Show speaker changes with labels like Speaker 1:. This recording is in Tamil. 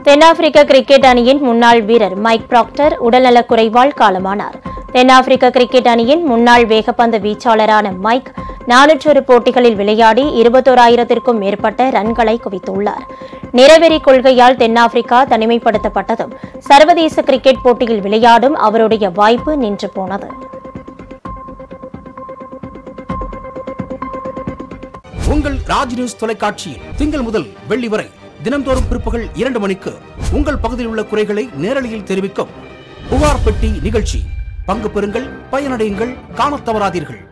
Speaker 1: தென்னாப்பிரிக்க கிரிக்கெட் அணியின் முன்னாள் வீரர் மைக் ப்ராக்டர் உடல்நலக் குறைவால் காலமானார் தென்னாப்பிரிக்க கிரிக்கெட் அணியின் முன்னாள் வேகப்பந்து வீச்சாளரான மைக் நானூற்றொரு போட்டிகளில் விளையாடி இருபத்தோராயிரத்திற்கும் மேற்பட்ட ரன்களை குவித்துள்ளார் நிறவெறி கொள்கையால் தென்னாப்பிரிக்கா தனிமைப்படுத்தப்பட்டதும் சர்வதேச கிரிக்கெட் போட்டியில் விளையாடும் அவருடைய வாய்ப்பு நின்று போனது
Speaker 2: உங்கள் ராஜ் நியூஸ் தொலைக்காட்சியில் திங்கள் முதல் வெள்ளி வரை தினம்தோறும் பிற்பகல் இரண்டு மணிக்கு உங்கள் பகுதியில் உள்ள குறைகளை நேரலையில் தெரிவிக்கும் புகார் பெட்டி நிகழ்ச்சி பங்கு பெறுங்கள் பயனடையுங்கள் காணத் தவறாதீர்கள்